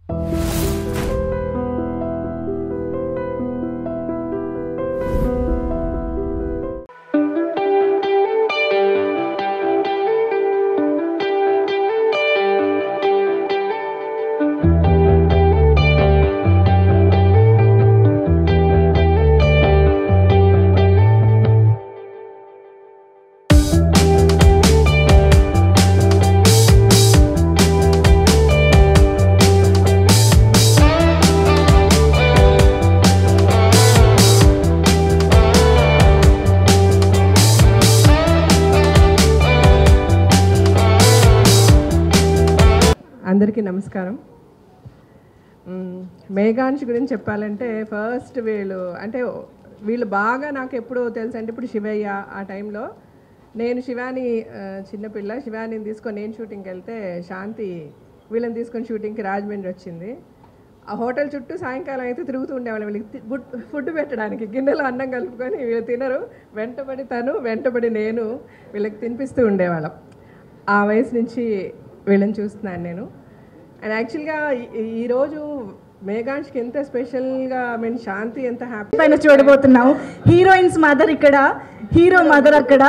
అందరికీ నమస్కారం మ్మ్, మేఘాంష్ గురించి చెప్పాలంటే ఫస్ట్ వీళ్ళు అంటే వీళ్ళు బాగా నాకు ఎప్పుడు తెలుసు అంటే ఇప్పుడు శివయ్య ఆ టైంలో నేను శివాని ఆ, చిన్నపిల్ల శివానిని తీసుకొని నేను షూటింగ్కి వెళ్తే శాంతి వీళ్ళని తీసుకొని షూటింగ్కి రాజమండ్రి వచ్చింది ఆ హోటల్ చుట్టూ సాయంకాలం అయితే తిరుగుతూ ఉండేవాళ్ళం వీళ్ళకి తి- గుడ్ ఫుడ్ పెట్టడానికి గిన్నెలో అన్నం కలుపుకొని వీళ్ళు తినరు వెంటబడి తను వెంటబడి నేను వీళ్ళకి తినిపిస్తూ ఉండేవాళ్ళం ఆ వయసు నుంచి వీళ్ళని చూస్తున్నాను నేను అండ్ యాక్చువల్గా ఈరోజు మేఘాంష్కి ఎంత స్పెషల్గా ఐ మీన్ శాంతి ఎంత హ్యాపీ పైన చూడబోతున్నాం హీరోయిన్స్ మదర్ ఇక్కడ హీరో మదర్ అక్కడ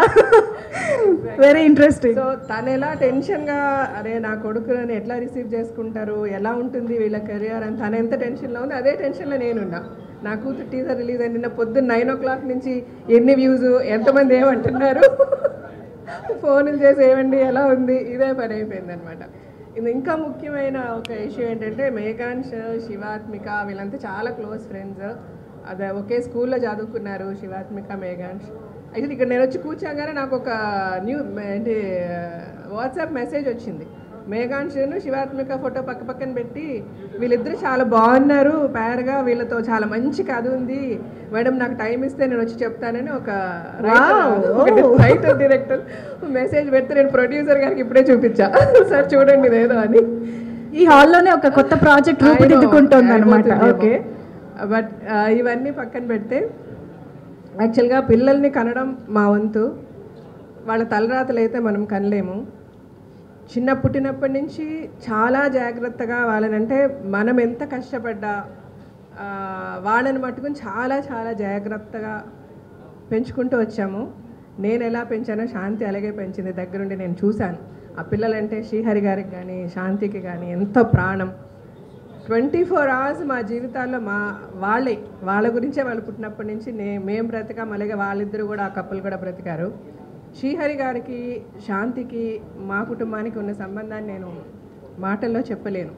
వెరీ ఇంట్రెస్టింగ్ సో తను ఎలా టెన్షన్గా అరే నా కొడుకుని ఎట్లా రిసీవ్ చేసుకుంటారు ఎలా ఉంటుంది వీళ్ళ కెరియర్ అని తను ఎంత టెన్షన్లో ఉంది అదే టెన్షన్లో నేనున్నా నా కూతురు టీజర్ రిలీజ్ అయింది నిన్న పొద్దున్న నైన్ ఓ క్లాక్ నుంచి ఎన్ని వ్యూస్ ఎంతమంది ఏమంటున్నారు ఫోన్లు చేసి ఏమండి ఎలా ఉంది ఇదే పని అయిపోయింది అనమాట ఇది ఇంకా ముఖ్యమైన ఒక ఇష్యూ ఏంటంటే మేఘాంష్ శివాత్మిక వీళ్ళంతా చాలా క్లోజ్ ఫ్రెండ్స్ అదే ఒకే స్కూల్లో చదువుకున్నారు శివాత్మిక మేఘాంష్ అయితే ఇక్కడ నేను వచ్చి కూర్చోగానే నాకు ఒక న్యూ ఏంటి వాట్సాప్ మెసేజ్ వచ్చింది మేఘాంష్ను శివాత్మిక ఫోటో పక్క పక్కన పెట్టి వీళ్ళిద్దరు చాలా బాగున్నారు పేరుగా వీళ్ళతో చాలా మంచి కథ ఉంది మేడం నాకు టైం ఇస్తే నేను వచ్చి చెప్తానని ఒక రైటర్ డైరెక్టర్ మెసేజ్ పెడితే నేను ప్రొడ్యూసర్ గారికి ఇప్పుడే చూపించా సార్ చూడండి ఇదేదో అని ఈ హాల్లోనే ఒక కొత్త ప్రాజెక్ట్ రూపుదిద్దుకుంటుంది అనమాట ఓకే బట్ ఇవన్నీ పక్కన పెడితే యాక్చువల్గా పిల్లల్ని కనడం మా వంతు వాళ్ళ తలరాతలు అయితే మనం కనలేము చిన్న పుట్టినప్పటి నుంచి చాలా జాగ్రత్తగా వాళ్ళనంటే మనం ఎంత కష్టపడ్డా ఆ, వాళ్ళని మట్టుకుని చాలా చాలా జాగ్రత్తగా పెంచుకుంటూ వచ్చాము నేను ఎలా పెంచానో శాంతి అలాగే పెంచింది దగ్గరుండి నేను చూశాను ఆ పిల్లలంటే శ్రీహరి గారికి కానీ శాంతికి కానీ ఎంతో ప్రాణం ట్వంటీ ఫోర్ అవర్స్ మా జీవితాల్లో మా వాళ్ళే వాళ్ళ గురించే వాళ్ళు పుట్టినప్పటి నుంచి నే మేము బ్రతికాం అలాగే వాళ్ళిద్దరు కూడా ఆ కప్పులు కూడా బ్రతికారు శ్రీహరి గారికి శాంతికి మా కుటుంబానికి ఉన్న సంబంధాన్ని నేను మాటల్లో చెప్పలేను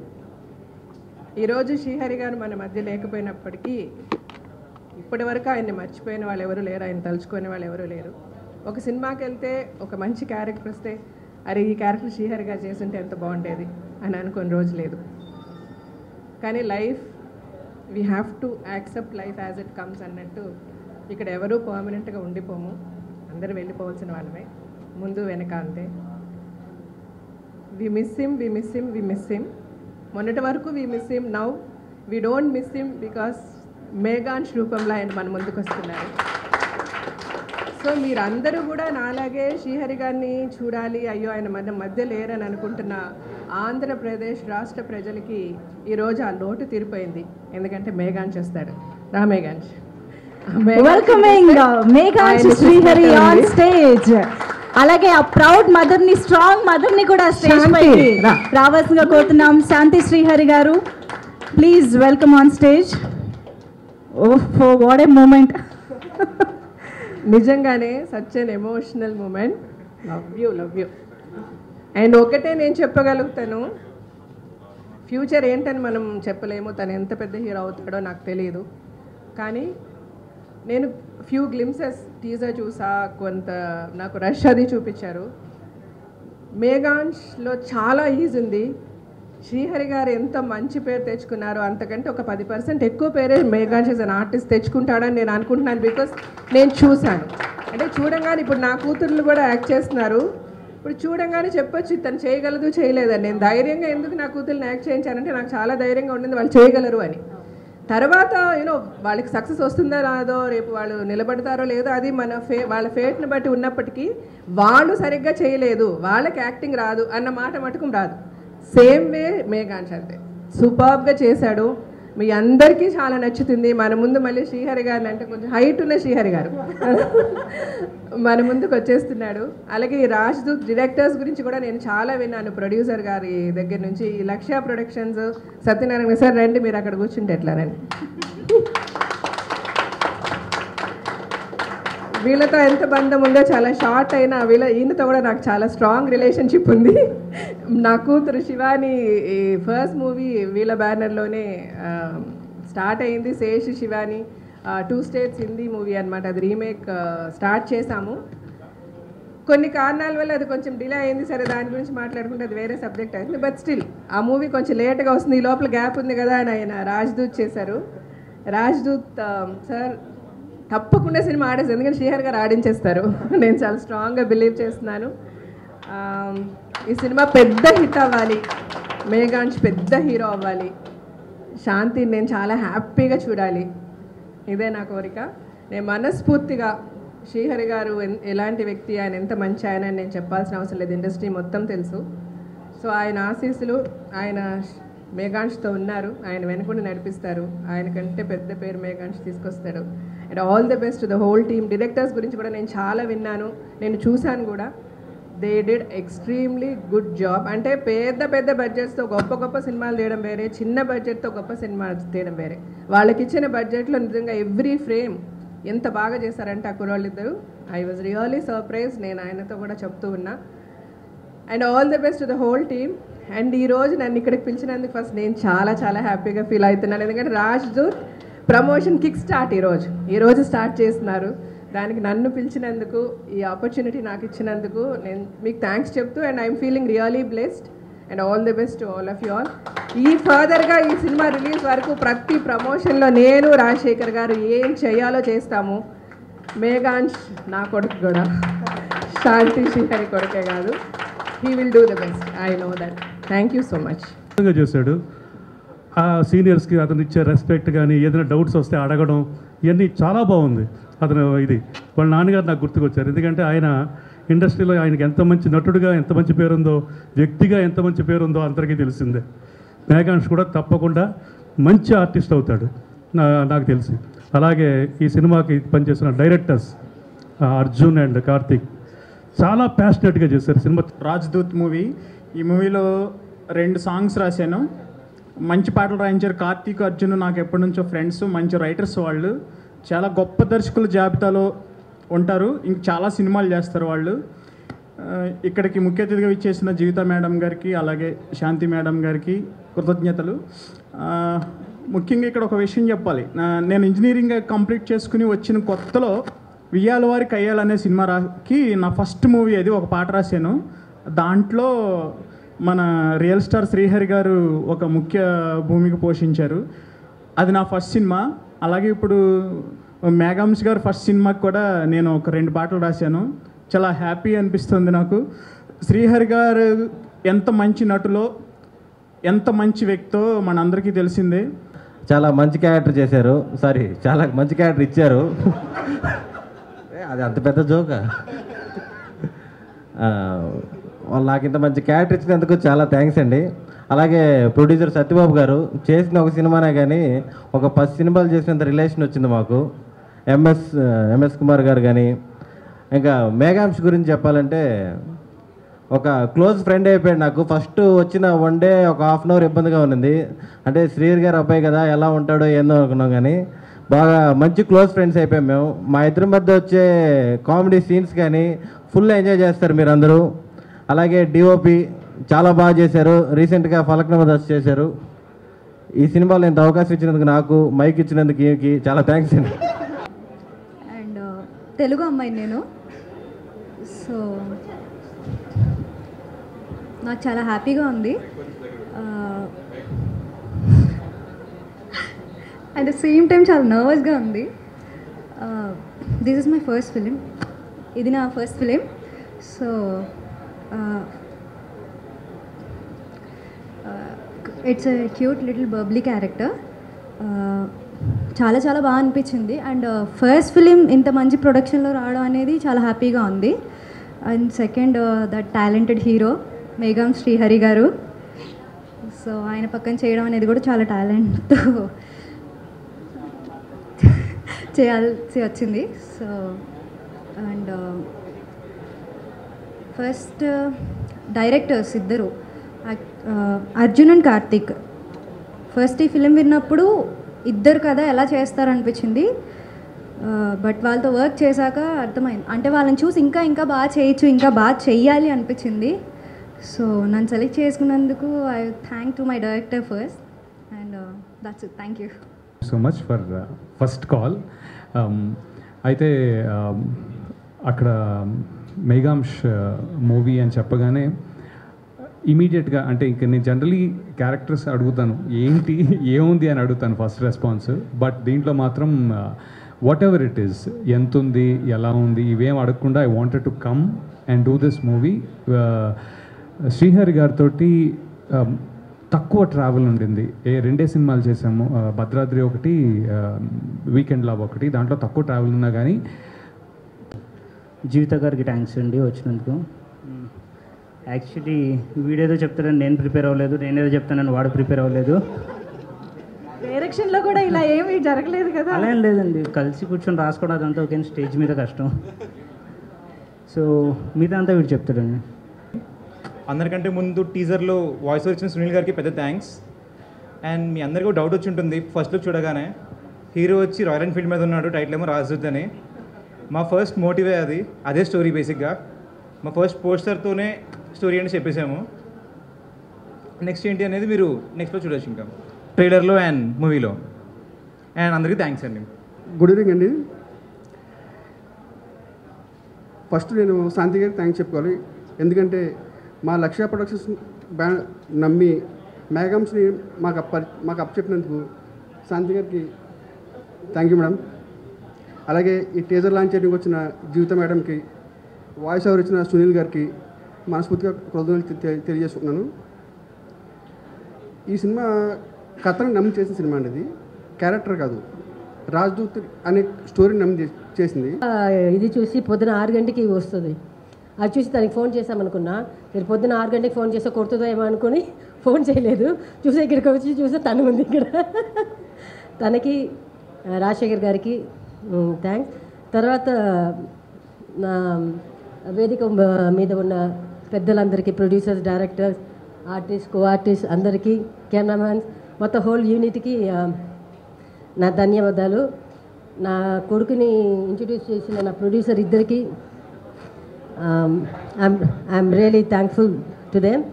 ఈరోజు శ్రీహరి గారు మన మధ్య లేకపోయినప్పటికీ ఇప్పటి వరకు ఆయన్ని మర్చిపోయిన వాళ్ళు ఎవరు లేరు ఆయన తలుచుకునే వాళ్ళు ఎవరు లేరు ఒక సినిమాకి వెళ్తే ఒక మంచి క్యారెక్టర్ వస్తే అరే ఈ క్యారెక్టర్ శ్రీహరి గారు చేస్తుంటే ఎంత బాగుండేది అని అనుకుని రోజు లేదు కానీ life we have to accept life as it comes అన్నట్టు ఇక్కడ ఎవరూ పర్మనెంట్గా ఉండిపోము అందరూ వెళ్ళిపోవాల్సిన వాళ్ళమే ముందు వెనక అంతే we miss him we miss him we miss him మొన్నటి వరకు we miss him now we don't miss him because Meghamsh రూపంలో ఆయన మన ముందుకు వస్తున్నారు సో మీరందరూ కూడా నాలాగే శ్రీహరి గారిని చూడాలి అయ్యో ఆయన మన మధ్య లేరని అనుకుంటున్న ఆంధ్రప్రదేశ్ రాష్ట్ర ప్రజలకి ఈరోజు ఆ లోటు తీరిపోయింది ఎందుకంటే మేఘాంష్ వస్తాడు రా మేఘాంష్ వెల్కమింగ్ మేఘాంశ్ ఆయన శ్రీహరి ఆన్ చూసినట్టు స్టేజ్ అలాగే ఆ ప్రౌడ్ మదర్ ని స్ట్రాంగ్ మదర్ ని కూడా స్టేజ్ శాంతి, పైకి రా. రావాల్సిందిగా కోరుతున్నాం శాంతి శ్రీహరి గారు ప్లీజ్ వెల్కమ్ ఆన్ స్టేజ్ ఓహో వాట్ ఏ మూమెంట్ నిజంగానే such an emotional moment love you love you and ఒకటే నేను చెప్పగలుగుతాను ఫ్యూచర్ ఏంటని మనం చెప్పలేము తను ఎంత పెద్ద హీరో అవుతాడో నాకు తెలియదు కానీ నేను ఫ్యూ గ్లిమ్సెస్ టీజర్ చూసా కొంత నాకు రష్ అది చూపించారు మేఘాన్స్లో చాలా ఈజ్ ఉంది శ్రీహరి గారు ఎంత మంచి పేరు తెచ్చుకున్నారో అంతకంటే ఒక పది పర్సెంట్ ఎక్కువ పేరే మేఘాన్స్ యాజ్ అన్ ఆర్టిస్ట్ తెచ్చుకుంటాడని నేను అనుకుంటున్నాను బికాస్ నేను చూశాను అంటే చూడంగానే ఇప్పుడు నా కూతుర్లు కూడా యాక్ట్ చేస్తున్నారు ఇప్పుడు చూడంగానే చెప్పొచ్చు తను చేయగలదు చేయలేదని నేను ధైర్యంగా ఎందుకు నా కూతుర్ని యాక్ట్ చేయించానంటే నాకు చాలా ధైర్యంగా ఉండింది వాళ్ళు చేయగలరు అని తర్వాత యూనో వాళ్ళకి సక్సెస్ వస్తుందో రాదో రేపు వాళ్ళు నిలబడతారో లేదో అది మన ఫే వాళ్ళ ఫేట్ని బట్టి ఉన్నప్పటికీ వాళ్ళు సరిగ్గా చేయలేదు వాళ్ళకి యాక్టింగ్ రాదు అన్న మాట మటుకు రాదు సేమ్ వే మేఘాన్స్ అంతే సూపర్బ్గా చేశాడు మీ అందరికీ చాలా నచ్చుతుంది మన ముందు మళ్ళీ శ్రీహరి గారిని అంటే కొంచెం హైట్ ఉన్న శ్రీహరి గారు మన ముందుకు వచ్చేస్తున్నాడు అలాగే ఈ రాజ్దూత్ డైరెక్టర్స్ గురించి కూడా నేను చాలా విన్నాను ప్రొడ్యూసర్ గారి దగ్గర నుంచి ఈ లక్ష్య ప్రొడక్షన్స్ సత్యనారాయణ సార్ రండి మీరు అక్కడ కూర్చుంటే ఎట్లానని వీళ్ళతో ఎంత బంధం ఉందో చాలా షార్ట్ అయినా వీళ్ళ ఈయనతో కూడా నాకు చాలా స్ట్రాంగ్ రిలేషన్షిప్ ఉంది నా కూతురు శివాని ఈ ఫస్ట్ మూవీ వీళ్ళ బ్యానర్లోనే స్టార్ట్ అయింది Sesh Shivani two states Hindi movie అనమాట అది రీమేక్ స్టార్ట్ చేశాము కొన్ని కారణాల వల్ల అది కొంచెం డిలే అయింది సరే దాని గురించి మాట్లాడుకుంటే అది వేరే సబ్జెక్ట్ అయింది బట్ స్టిల్ ఆ మూవీ కొంచెం లేట్గా వస్తుంది ఈ లోపల గ్యాప్ ఉంది కదా అని ఆయన రాజ్దూత్ చేశారు రాజ్దూత్ సార్ తప్పకుండా సినిమా ఆడేసి ఎందుకంటే శ్రీహర్ గారు ఆడించేస్తారు నేను చాలా స్ట్రాంగ్గా బిలీవ్ చేస్తున్నాను ఆ, ఈ సినిమా పెద్ద హిట్ అవ్వాలి మేఘాంష్ పెద్ద హీరో అవ్వాలి శాంతి నేను చాలా హ్యాపీగా చూడాలి ఇదే నా కోరిక నేను మనస్ఫూర్తిగా శ్రీహరి గారు ఎన్- ఎలాంటి వ్యక్తి ఆయన ఎంత మంచి ఆయన అని నేను చెప్పాల్సిన అవసరం లేదు ఇండస్ట్రీ మొత్తం తెలుసు సో ఆయన ఆశీస్సులు ఆయన మేఘాంష్తో ఉన్నారు ఆయన వెనుకుండి నడిపిస్తారు ఆయన కంటే పెద్ద పేరు మేఘాంష్ తీసుకొస్తాడు and all the best the whole team directors గురించి కూడా నేను చాలా విన్నాను నేను చూశాను కూడా దే డిడ్ ఎక్స్ట్రీమ్లీ గుడ్ జాబ్ అంటే పెద్ద పెద్ద బడ్జెట్స్తో గొప్ప గొప్ప సినిమాలు తీయడం వేరే చిన్న బడ్జెట్తో గొప్ప సినిమాలు తీయడం వేరే వాళ్ళకి ఇచ్చిన బడ్జెట్లో నిజంగా ఎవ్రీ ఫ్రేమ్ ఎంత బాగా చేశారంటే ఆ కుర్రాళ్ళిద్దరు ఐ వాజ్ రియలీ సర్ప్రైజ్ నేను ఆయనతో కూడా చెప్తూ ఉన్నా and all the best the whole team and ఈ రోజు నన్ను ఇక్కడికి పిలిచినందుకు ఫస్ట్ నేను చాలా చాలా హ్యాపీగా ఫీల్ అవుతున్నాను ఎందుకంటే Rajdoot promotion kick start ఈరోజు ఈరోజు స్టార్ట్ చేస్తున్నారు దానికి నన్ను పిలిచినందుకు ఈ ఆపర్చునిటీ నాకు ఇచ్చినందుకు నేను మీకు థ్యాంక్స్ చెప్తూ and I'm feeling really blessed and all the best all of you all ఈ ఫర్దర్గా ఈ సినిమా రిలీజ్ వరకు ప్రతి ప్రమోషన్లో నేను రాజశేఖర్ గారు ఏం చేయాలో చేస్తాము మేఘాంష్ నా కొడుకు కూడా శాంతి శ్రీహరి కొడుకే కాదు he will do the best I know that thank you so much అద్భుతంగా చేశాడు ఆ సీనియర్స్కి అతను ఇచ్చే రెస్పెక్ట్ కానీ ఏదైనా డౌట్స్ వస్తే అడగడం ఇవన్నీ చాలా బాగుంది అతను ఇది వాళ్ళ నాన్నగారు నాకు గుర్తుకొచ్చారు ఎందుకంటే ఆయన ఇండస్ట్రీలో ఆయనకి ఎంత మంచి నటుడుగా ఎంత మంచి పేరుందో వ్యక్తిగా ఎంత మంచి పేరుందో అందరికీ తెలిసిందే మేఘాంష్ కూడా తప్పకుండా మంచి ఆర్టిస్ట్ అవుతాడు నా నాకు తెలిసి అలాగే ఈ సినిమాకి పనిచేసిన డైరెక్టర్స్ అర్జున్ అండ్ కార్తీక్ చాలా ప్యాషనెట్గా చేశారు సినిమా రాజ్దూత్ మూవీ ఈ మూవీలో రెండు సాంగ్స్ రాశాను మంచి పాటలు రాయించారు కార్తీక్ అర్జున్ నాకు ఎప్పటి నుంచో ఫ్రెండ్స్ మంచి రైటర్స్ వాళ్ళు చాలా గొప్ప దర్శకుల జాబితాలో ఉంటారు ఇంక చాలా సినిమాలు చేస్తారు వాళ్ళు ఆ, ఇక్కడికి ముఖ్య అతిథిగా ఇచ్చేసిన జీవిత మేడం గారికి అలాగే శాంతి మేడం గారికి కృతజ్ఞతలు ఆ, ముఖ్యంగా ఇక్కడ ఒక విషయం చెప్పాలి నా- నేను ఇంజనీరింగ్ కంప్లీట్ చేసుకుని వచ్చిన కొత్తలో వియ్యాల వారి కయ్యాలు అనే సినిమా రాకి నా ఫస్ట్ మూవీ అది ఒక పాట రాశాను దాంట్లో మన రియల్ స్టార్ శ్రీహరి గారు ఒక ముఖ్య భూమిక పోషించారు అది నా ఫస్ట్ సినిమా అలాగే ఇప్పుడు మేఘాంశ్ గారు ఫస్ట్ సినిమాకి కూడా నేను ఒక రెండు పాటలు రాశాను చాలా హ్యాపీ అనిపిస్తుంది నాకు శ్రీహరి గారు ఎంత మంచి నటులో ఎంత మంచి వ్యక్తో మనందరికీ తెలిసిందే చాలా మంచి క్యారెక్టర్ చేశారు సారీ చాలా మంచి క్యారెక్టర్ ఇచ్చారు ఏ, అది అంత పెద్ద జోక వాళ్ళు నాకు ఇంత మంచి క్యారెక్టర్ ఇచ్చినందుకు చాలా థ్యాంక్స్ అండి అలాగే ప్రొడ్యూసర్ సత్యబాబు గారు చేసిన ఒక సినిమానే కానీ ఒక పది సినిమాలు చేసినంత రిలేషన్ వచ్చింది మాకు ఎంఎస్ ఎంఎస్ కుమార్ గారు కానీ ఇంకా మేఘాంశ్ గురించి చెప్పాలంటే ఒక క్లోజ్ ఫ్రెండ్ అయిపోయాడు నాకు ఫస్ట్ వచ్చిన వన్ డే ఒక హాఫ్ అన్ అవర్ ఇబ్బందిగా ఉన్నది అంటే శ్రీహరి గారు అబ్బాయి కదా ఎలా ఉంటాడో ఏందో అనుకున్నాం కానీ బాగా మంచి క్లోజ్ ఫ్రెండ్స్ అయిపోయాం మేము మా ఇద్దరి మధ్య వచ్చే కామెడీ సీన్స్ కానీ ఫుల్ ఎంజాయ్ చేస్తారు మీరు అందరూ అలాగే డిఓపి చాలా బాగా చేశారు రీసెంట్గా ఫలక్నమ దశ చేశారు ఈ సినిమాలో ఇంత అవకాశం ఇచ్చినందుకు నాకు మైక్ ఇచ్చినందుకు ఈమెకి చాలా థ్యాంక్స్ అండి అండ్ తెలుగు అమ్మాయి నేను సో నాకు చాలా హ్యాపీగా ఉంది అట్ ద సేమ్ టైం చాలా నర్వస్గా ఉంది this is my first film ఇది నా first film so it's a cute little bubbly character చాలా చాలా బాగా అనిపించింది అండ్ ఫస్ట్ ఫిలిం ఇంత మంచి ప్రొడక్షన్లో రావడం అనేది చాలా హ్యాపీగా ఉంది and second the talented hero మేఘం శ్రీహరి గారు సో ఆయన పక్కన చేయడం అనేది కూడా చాలా టాలెంట్తో చేయాల్సి వచ్చింది సో అండ్ ఫస్ట్ డైరెక్టర్స్ ఇద్దరు అక్- ఆ, అర్జున్ అండ్ కార్తిక్ ఫస్ట్ ఈ ఫిలిం విన్నప్పుడు ఇద్దరు కదా ఎలా చేస్తారనిపించింది బట్ వాళ్ళతో వర్క్ చేశాక అర్థమైంది అంటే వాళ్ళని చూసి ఇంకా ఇంకా బాగా చేయొచ్చు ఇంకా బాగా చెయ్యాలి అనిపించింది సో నన్ను సెలెక్ట్ చేసుకున్నందుకు I thank to my director first and that's it thank you so much for first call అయితే um, అక్కడ మెగాంష్ మూవీ అని చెప్పగానే ఇమీడియట్గా అంటే ఇంక నేను జనరలీ క్యారెక్టర్స్ అడుగుతాను ఏంటి ఏముంది అని అడుగుతాను ఫస్ట్ రెస్పాన్స్ బట్ దీంట్లో మాత్రం వాట్ ఎవర్ ఇట్ ఈస్ ఎంత ఉంది ఎలా ఉంది ఇవేం అడగకుండా I wanted to come and do this movie Srihari గారితో తక్కువ ట్రావెల్ ఉండింది ఏ రెండే సినిమాలు చేసాము ఆ, భద్రాద్రి ఒకటి వీకెండ్ లాబ్ ఒకటి దాంట్లో తక్కువ ట్రావెల్ ఉన్నా కానీ జీవిత గారికి థ్యాంక్స్ అండి వచ్చినందుకు యాక్చువల్లీ వీడేదో చెప్తాడని నేను ప్రిపేర్ అవ్వలేదు నేనేదో చెప్తానని వాడు ప్రిపేర్ అవ్వలేదు డైరెక్షన్లో కూడా ఇలా ఏమీ జరగలేదు కదా అలా ఏం లేదండి కలిసి కూర్చొని రాసుకోవడం అదంతా ఒకే స్టేజ్ మీద కష్టం సో మిగతా అంతా వీడు చెప్తాడండి అందరికంటే ముందు టీజర్లో వాయిస్ వచ్చిన సునీల్ గారికి పెద్ద థ్యాంక్స్ అండ్ మీ అందరికీ ఒక డౌట్ వచ్చి ఉంటుంది ఫస్ట్ లుక్ చూడగానే హీరో వచ్చి రాయల్ ఎన్ఫీల్డ్ మీద ఉన్నాడు టైటిల్ ఏమో రాజదూత్ అని మా ఫస్ట్ మోటివే అది అదే స్టోరీ బేసిక్గా మా ఫస్ట్ పోస్టర్తోనే స్టోరీ అని చెప్పేసాము నెక్స్ట్ ఏంటి అనేది మీరు నెక్స్ట్లో చూడొచ్చు ఇంకా ట్రైలర్లో అండ్ మూవీలో అండ్ అందరికీ థ్యాంక్స్ అండి గుడ్ ఈవినింగ్ అండి ఫస్ట్ నేను శాంతి గారికి థ్యాంక్స్ చెప్పుకోవాలి ఎందుకంటే మా లక్ష్య ప్రొడక్షన్స్ బ్యా నమ్మి మ్యాగమ్స్ని మాకు అప్ప మాకు అప్పచెప్పినందుకు శాంతి గారికి థ్యాంక్ యూ మేడం అలాగే ఈ టీజర్ లాంచ్ చేయడానికి వచ్చిన జీవిత మేడంకి వాయిస్ ఓవర్ ఇచ్చిన సునీల్ గారికి మనస్ఫూర్తిగా కృతజ్ఞతలు తె- తెలియజేసుకున్నాను ఈ సినిమా కథను నమ్మి చేసిన సినిమా అండి ఇది క్యారెక్టర్ కాదు రాజ్దూత్ అనే స్టోరీ నమ్మి చే- చేసింది ఆ, ఇది చూసి పొద్దున ఆరు గంటకి వస్తుంది అది చూసి తనకి ఫోన్ చేశామనుకున్నా మీరు పొద్దున ఆరు గంటకి ఫోన్ చేస్తే కొడుతుందో ఏమో అనుకుని ఫోన్ చేయలేదు చూసి ఇక్కడికి వచ్చి చూస్తే తను ఉంది ఇక్కడ తనకి ఆ, రాజశేఖర్ గారికి థ్యాంక్స్ తర్వాత నా వేదిక మ- మీద ఉన్న పెద్దలందరికీ producers directors artist co artist అందరికీ కెమెరామ్యాన్స్ మొత్తం హోల్ యూనిట్కి ఆ, నా ధన్యవాదాలు నా కొడుకుని ఇంట్రడ్యూస్ చేసిన నా ప్రొడ్యూసర్ ఇద్దరికి I'm really thankful to them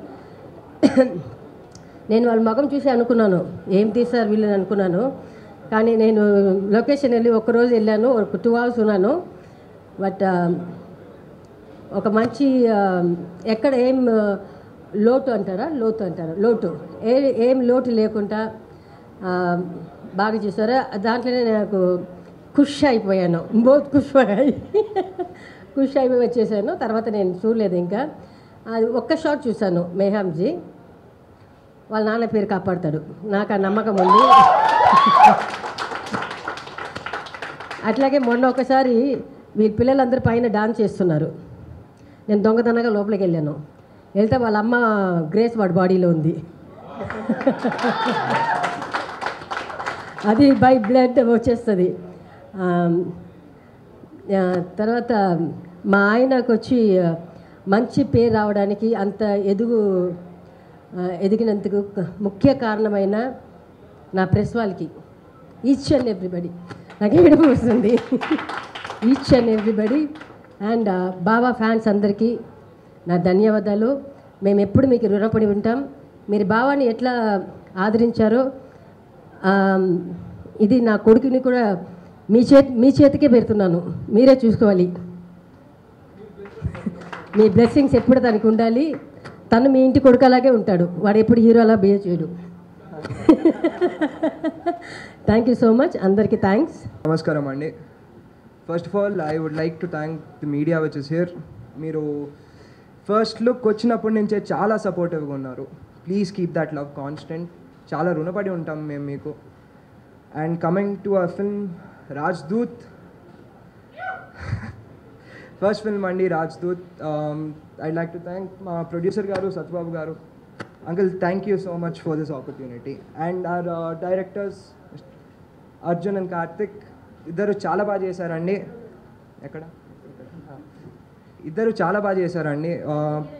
నేను వాళ్ళ ముఖం చూసి అనుకున్నాను ఏం తీస్తారు వీళ్ళని అనుకున్నాను కానీ నేను లొకేషన్ వెళ్ళి ఒకరోజు వెళ్ళాను ఒక టూ అవర్స్ ఉన్నాను బట్ ఒక మంచి ఆ, ఎక్కడ ఏం ఆ, లోటు అంటారా లోటు అంటారా లోటు ఏ ఏం లోటు లేకుండా ఆ, బాగా చేశారు దాంట్లోనే నాకు ఖుష్ అయిపోయాను బోత్ ఖుష్ అయ్యి ఖుష్ అయిపోయి వచ్చేసాను తర్వాత నేను చూడలేదు ఇంకా అది ఒక్క షాట్ చూశాను మేహాంజీ వాళ్ళ నాన్న పేరు కాపాడతాడు నాకు ఆ నమ్మకం ఉంది అట్లాగే మొన్న ఒకసారి వీళ్ళ పిల్లలందరూ పైన డాన్స్ చేస్తున్నారు నేను దొంగతనంగా లోపలికి వెళ్ళాను వెళ్తే వాళ్ళ అమ్మ గ్రేస్ వాడి బాడీలో ఉంది అది బై బ్లడ్ వచ్చేస్తుంది ఆమ్, ఆ, తర్వాత మా ఆయనకు వచ్చి ఆ, మంచి పేరు రావడానికి అంత ఎదుగు ఆ, ఎదిగినందుకు ముఖ్య కారణమైన నా ప్రెస్ వాళ్ళకి ఈచ్ అండ్ ఎవ్రీబడి నాకు ఏడుపు వస్తుంది each and everybody and Baba fans అందరికీ నా ధన్యవాదాలు మేము ఎప్పుడు మీకు రుణపడి ఉంటాం మీరు బావాని ఎట్లా ఆదరించారో ఆమ్, ఇది నా కొడుకుని కూడా మీ చేతి మీ చేతికే పెడుతున్నాను మీరే చూసుకోవాలి మీ బ్లెస్సింగ్స్ ఎప్పుడు తనకి ఉండాలి తను మీ ఇంటి కొడుకు అలాగే ఉంటాడు వాడు ఎప్పుడు హీరో అలా బిహేవ్ చేయడు థ్యాంక్ యూ సో మచ్ అందరికీ థ్యాంక్స్ నమస్కారం అండి first of all I would like to thank the media which is here మీరు ఫస్ట్ లుక్ వచ్చినప్పటి నుంచే చాలా సపోర్టివ్గా ఉన్నారు please keep that love constant చాలా రుణపడి ఉంటాం మేము మీకు and coming to a film Rajdoot first film అండి Rajdoot I like to thank మా ప్రొడ్యూసర్ గారు సత్యబాబు గారు uncle thank you so much for this opportunity and our directors Arjun and Karthik ఇద్దరు చాలా బాగా చేశారండి ఎక్కడ ఇద్దరు చాలా బాగా చేశారండి ఆ,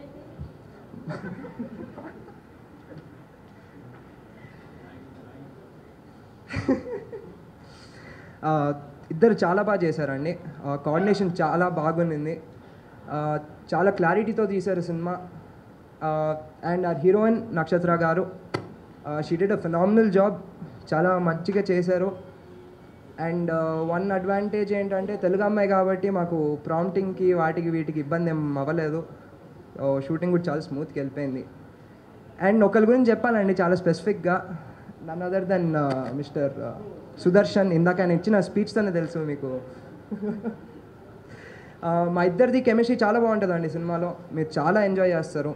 ఆ, ఇద్దరు చాలా బాగా చేశారండి కోఆర్డినేషన్ చాలా బాగుంది ఆ, చాలా క్లారిటీతో తీశారు cinema and are heroine Nakshatra గారు she did a phenomenal job చాలా మంచిగా చేశారు అండ్ వన్ అడ్వాంటేజ్ ఏంటంటే తెలుగు అమ్మాయి కాబట్టి మాకు ప్రాంప్టింగ్కి వాటికి వీటికి ఇబ్బంది ఏం అవ్వలేదు షూటింగ్ కూడా చాలా స్మూత్గా వెళ్ళిపోయింది అండ్ ఒకరి గురించి చెప్పాలండి చాలా స్పెసిఫిక్గా none other than mister Sudarshan ఇందాక ఆయన ఇచ్చిన స్పీచ్తోనే తెలుసు మీకు ఆ, మా ఇద్దరిది కెమిస్ట్రీ చాలా బాగుంటుందండి సినిమాలో మీరు చాలా ఎంజాయ్ చేస్తారు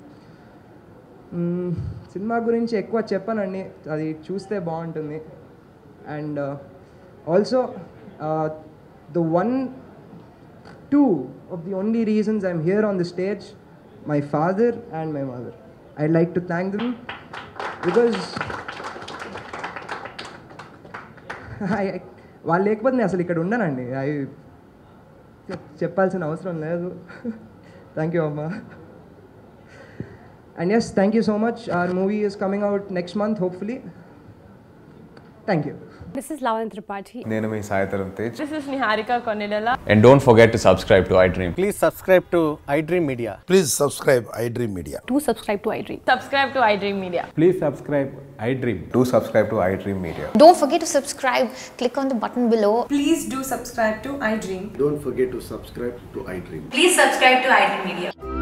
మ్మ్, సినిమా గురించి ఎక్కువ చెప్పానండి అది చూస్తే బాగుంటుంది and also the one two of the only reasons I'm here on the stage my father and my mother I like to thank them because వాళ్ళు లేకపోతే నేను అసలు ఇక్కడ ఉండనండి ఐ చెప్పాల్సిన అవసరం లేదు థ్యాంక్ యూ అమ్మా and yes thank you so much our movie is coming out next month hopefully thank you This is Lavan Tripathi. నేను మీ Sai Dharam Tej This is Niharika Konilala. And don't forget to subscribe to iDream Please subscribe to iDream Media. Please subscribe iDream Media. Do subscribe to iDream. Subscribe to iDream Media. Please subscribe iDream to subscribe to iDream media Don't forget to subscribe. Click on the button below. Please do subscribe to iDream. Don't forget to subscribe to iDream. Please subscribe to iDream Media.